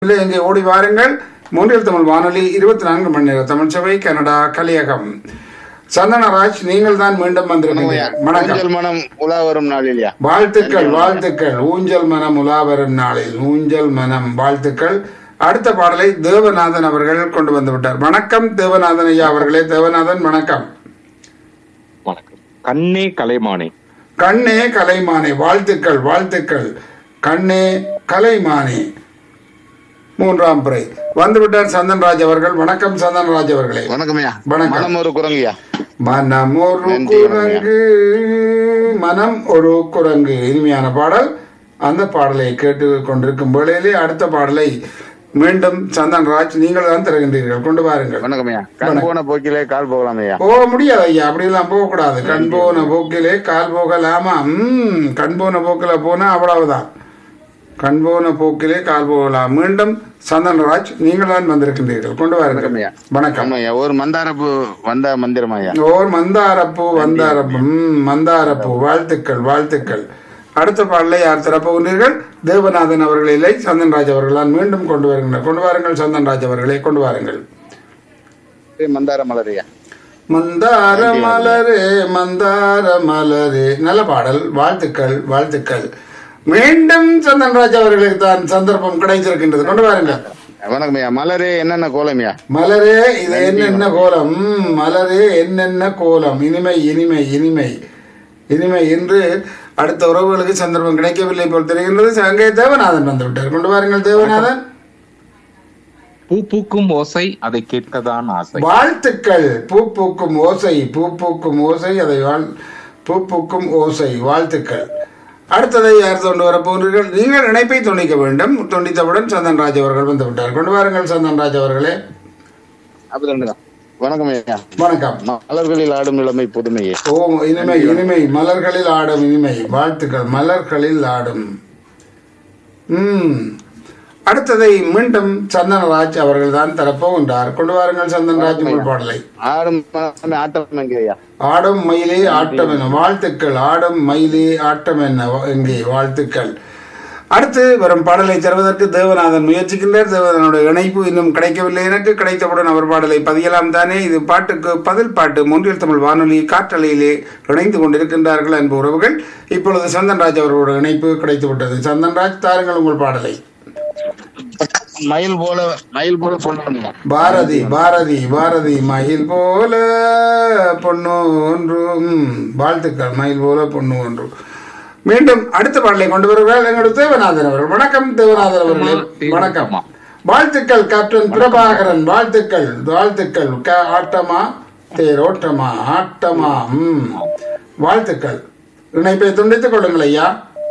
இல்லை இங்கே ஓடி வாருங்கள் மூன்றில் தமிழ் வானொலி இருபத்தி நான்கு மணி நேர தமிழ் சபை கனடா கலியகம் சந்தனராஜ் நீங்கள் தான் மீண்டும் வந்திருக்கீங்க வணக்கம் ஊஞ்சல் மனம் உலா வரும் நாளில்யா வாழ்த்துக்கள் வாழ்த்துக்கள் ஊஞ்சல் மனம் உலாவரும் நாளில் ஊஞ்சல் மனம் வாழ்த்துக்கள் அடுத்த பாடலை தேவநாதன் அவர்கள் கொண்டு வந்து விட்டார் வணக்கம் தேவநாதன் ஐயா அவர்களே தேவநாதன் வணக்கம் வணக்கம் கண்ணே கலைமானே கண்ணே கலைமானே வாழ்த்துக்கள் வாழ்த்துக்கள் கண்ணே கலைமானே மூன்றாம் பிறை வந்துவிட்டார் சந்தன்ராஜ் அவர்கள் வணக்கம் சந்தன்ராஜ் அவர்களே வணக்கம்யா வணக்கம். மனம் ஒரு குரங்குயா மனம் ஒரு நன்றி, குரங்கு மனம் ஒரு குரங்கு இனிமையான பாடல் அந்த பாடலை கேட்டு கொண்டிருக்கும் வேளையிலே அடுத்த பாடலை மீண்டும் சந்தன்ராஜ் நீங்கள் தான் தருகின்றீர்கள் கொண்டு வாருங்கள் வணக்கம்யா கண் போன போக்கிலே கால் போகலாமையா போக முடியாது ஐயா அப்படியெல்லாம் போகக்கூடாது கண் போன போக்கிலே கால் போகலாமா ம் கண் போன போக்கில போனா அவ்வளவுதான் கண் போன போக்கிலே கால் போகலாம் மீண்டும் சந்தனராஜ் நீங்கள் தான் வந்திருக்கின்றீர்கள் கொண்டு வாருங்கள் வணக்கம்யா. வணக்கம் ஆமாய்யா ஒரு மந்தாரப்பு வந்த மந்திரமாயா ஓர் மந்தாரப்பூ வந்தாரப்பூ ம், மந்தாரப்பூ வாழ்த்துக்கள் வாழ்த்துக்கள் அடுத்த பாடலை யார் தரப்போகின்றீர்கள் தேவநாதன் அவர்கள் இல்லை சந்தன்ராஜ் அவர்களால் மீண்டும் கொண்டு வருகின்றனர் கொண்டு வாருங்கள் சந்தன்ராஜ் அவர்களை கொண்டு வாருங்கள் மந்தார மலரையா மந்தார மலரே மந்தார மலரே நல்ல பாடல் வாழ்த்துக்கள் வாழ்த்துக்கள் மீண்டும் சந்தன்ராஜ் அவர்களுக்கு தான் சந்தர்ப்பம் கிடைத்திருக்கின்றது கொண்டு வாருங்கள் வணக்கம்யா மலரே என்னென்ன கோலம்யா மலரே இது என்னென்ன கோலம் ம், மலரே என்னென்ன கோலம் இனிமை இனிமை இனிமை இனிமை என்று அடுத்த உறவுகளுக்கு சந்தர்ப்பம் கிடைக்கவில்லை போல் தெரிகின்றது அங்கே தேவநாதன் வந்து விட்டார் கொண்டு வாருங்கள் தேவநாதன் பூ பூக்கும் ஓசை அதை கேட்கத்தான் ஆசை வாழ்த்துக்கள் பூ பூக்கும் ஓசை பூ பூக்கும் ஓசை அதை வாழ் பூ பூக்கும் ஓசை வாழ்த்துக்கள் அடுத்ததை யார் கொண்டு வர போகிறீர்கள் நீங்கள் இணைப்பை துண்டிக்க வேண்டும் துண்டித்தவுடன் சந்தன்ராஜ் அவர்கள் வந்து விட்டார் கொண்டு வாருங்கள் சந்தன்ராஜ் அவர்களே அப்படிதான் வணக்கம்யா வணக்கம் மலர்களில் ஆடும் இளமை புதுமையே ஓ இனிமை இனிமை மலர்களில் ஆடும் இனிமை வாழ்த்துக்கள் மலர்களில் ஆடும் ம் அடுத்ததை மீண்டும் சந்தனராஜ் அவர்கள் தான் தரப்போகின்றார் கொண்டு வாருங்கள் சந்தனராஜ் உங்கள் பாடலை ஆடும் மனமே ஆட்டம் எங்கேயா ஆடும் மயிலே ஆட்டம் என்ன வாழ்த்துக்கள் ஆடும் மயிலே ஆட்டம் என்ன எங்கே வாழ்த்துக்கள் அடுத்து வரும் பாடலை தருவதற்கு தேவநாதன் முயற்சிக்கின்றார் தேவநாதனுடைய இணைப்பு இன்னும் கிடைக்கவில்லை எனக்கு கிடைத்தவுடன் அவர் பாடலை பதியலாம் தானே இது பாட்டுக்கு பதில் பாட்டு மூன்றில் தமிழ் வானொலி காற்றலையிலே இணைந்து கொண்டிருக்கின்றார்கள் அன்பு உறவுகள் இப்பொழுது சந்தன்ராஜ் அவர்களோட இணைப்பு கிடைத்து விட்டது சந்தன்ராஜ் தாருங்கள் உங்கள் பாடலை மயில் போல மயில் போல சொல்லணும்யா பாரதி பாரதி பாரதி மயில் போல பொண்ணு ஒன்றும் வாழ்த்துக்கள் மயில் போல பொண்ணு ஒன்று மீண்டும் அடுத்த பாடலை கொண்டு வருகிறார் எங்களுடைய தேவநாதன் அவர்கள் வணக்கம் தேவநாதன் அவர்களே வணக்கம் வாழ்த்துக்கள் கேப்டன் பிரபாகரன் வாழ்த்துக்கள் வாழ்த்துக்கள் க- ஆட்டமா தேரோட்டமா ஆட்டமா ம் வாழ்த்துக்கள் இணைப்பை துண்டித்துக் கொள்ளுங்கள் ஐயா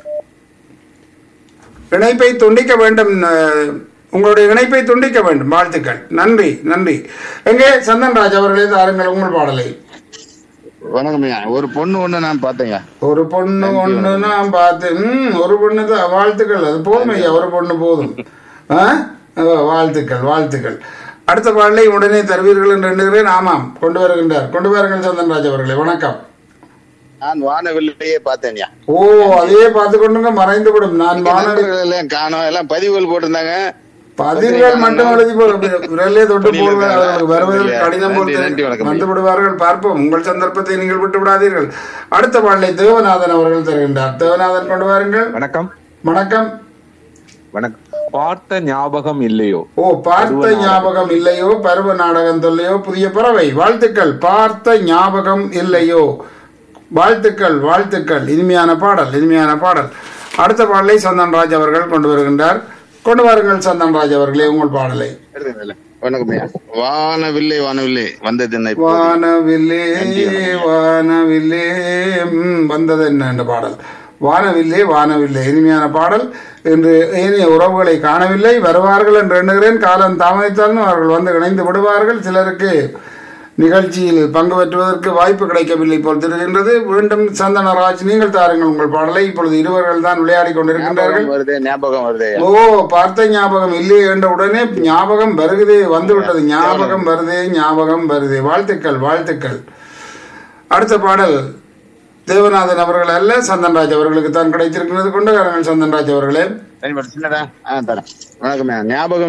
இணைப்பை துண்டிக்க வேண்டும் அஹ், உங்களுடைய இணைப்பை துண்டிக்க வேண்டும் வாழ்த்துக்கள் நன்றி நன்றி எங்கே சந்தன்ராஜ் அவர்களே தாருங்கள் உங்கள் பாடலை வணக்கம்யா ஒரு பொண்ணு ஒண்ணு நான் பார்த்தேன்யா ஒரு பொண்ணு ஒண்ணு நான் பார்த்து ம், ஒரு பொண்ணு தான் வாழ்த்துக்கள் அது போதும் ஐயா ஒரு பொண்ணு போதும் ஆ? ஓ, வாழ்த்துக்கள் வாழ்த்துக்கள் அடுத்த பாடலை உடனே தருவீர்கள் என்று எண்ணுகிறேன் ஆமாம் கொண்டு வருகின்றார் கொண்டு வாருங்கள் சந்தன்ராஜ் அவர்களே வணக்கம் நான் வானவில்லையே பார்த்தேன்யா ஓ அதையே பார்த்து கொண்டுங்க மறைந்து விடும் நான் வானவில் நண்பர்கள் எல்லாம் காணோம் எல்லாம் பதிவுகள் போட்டிருந்தாங்க பதிவுகள் மட்டும் எழுதி போல விரலே தொட்டு போடுவார் அவர்களுக்கு வருவதற்கு கடினம் போல் நன்றி, நன்றி, தெரியும். வணக்கம். வந்து விடுவார்கள் பார்ப்போம் உங்கள் சந்தர்ப்பத்தை நீங்கள் விட்டு விடாதீர்கள் அடுத்த பாடலை தேவநாதன் அவர்கள் தருகின்றார் தேவநாதன் கொண்டு வாருங்கள் வணக்கம் வணக்கம் வணக்கம் பார்த்த ஞாபகம் இல்லையோ ஓ பார்த்த ஞாபகம் இல்லையோ பருவ நாடகம் தொல்லையோ புதிய பறவை வாழ்த்துக்கள் பார்த்த ஞாபகம் இல்லையோ வாழ்த்துக்கள் வாழ்த்துக்கள் இனிமையான பாடல் இனிமையான பாடல் அடுத்த பாடலை சந்தன்ராஜ் அவர்கள் கொண்டு வருகின்றார் கொண்டு வாருங்கள் சந்தன்ராஜ் அவர்களே உங்கள் பாடலை எடுத்துக்கல. வணக்கம்யா வானவில்லை வானவில்லை வந்தது என்ன இப்போ? வானவில்லே வானவில்லே ம், வந்தது என்ன என்ற பாடல் வானவில்லே வானவில்லை இனிமையான பாடல் என்று ஏனைய உறவுகளை காணவில்லை வருவார்கள் என்று எண்ணுகிறேன் காலம் தாமதித்தாலும் அவர்கள் வந்து இணைந்து விடுவார்கள் சிலருக்கு நிகழ்ச்சியில் பங்கு பெற்றுவதற்கு வாய்ப்பு கிடைக்கவில்லை போல் தெரிகின்றது மீண்டும் சந்தனராஜ் நீங்கள் தாருங்கள் உங்கள் பாடலை இப்பொழுது இருவர்கள் தான் விளையாடி கொண்டிருக்கின்றார்கள் ஞாபகம் வருதே ஞாபகம் வருதே ஓ பார்த்த ஞாபகம் இல்லையே என்ற உடனே ஞாபகம் வருகுதே வந்து விட்டது ஞாபகம் வருதே ஞாபகம் வருதே வாழ்த்துக்கள் வாழ்த்துக்கள் அடுத்த பாடல் தேவநாதன் அவர்கள் அல்ல சந்தன்ராஜ் அவர்களுக்கு தான் கிடைத்திருக்கிறது கொண்டகாரங்கள் சந்தன்ராஜ் அவர்களே தனிப்பட்ட சின்னதா ஆ தரேன் வணக்கம்யா ஞாபகம்